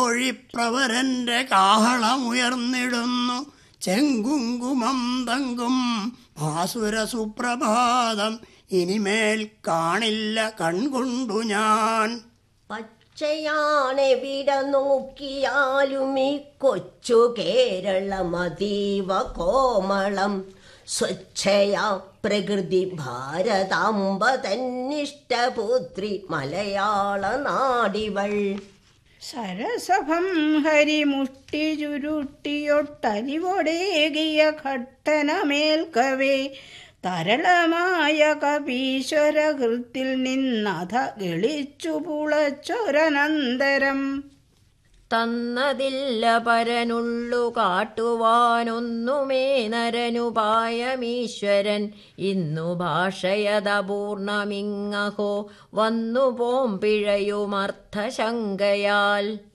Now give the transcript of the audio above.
കോഴിപ്രവരന്റെ കാഹളമുയർന്നിടുന്നു ചെങ്കുങ്കുമം തങ്കും ആസുര സുപ്രഭാതം ഇനിമേൽ കാണില്ല കൺകൊണ്ടു ഞാൻ പച്ചയാണെവിടെ നോക്കിയാലും ഈ കൊച്ചു കേരളം അതീവ കോമളം സ്വച്ഛയാ പ്രകൃതി ഭാരതാംബ തന്നിഷ്ടപുത്രി മലയാള നാടിവൾ സരസഭം ഹരിമുഷ്ടി ചുരുട്ടിയൊട്ടലിവൊടേകിയ ഘട്ടനമേൽക്കവേ തരളമായ കപീശ്വരകൃത്തിൽ നിന്നഥ ഗളിച്ചു പുളച്ചൊരനന്തരം തന്നതില്ല പരനുള്ളു കാട്ടുവാനൊന്നുമേ നരനുപായമീശ്വരൻ ഇന്നു ഭാഷയതപൂർണമിങ്ങഹോ വന്നു പോം പിഴയുമർത്ഥശങ്കയാൽ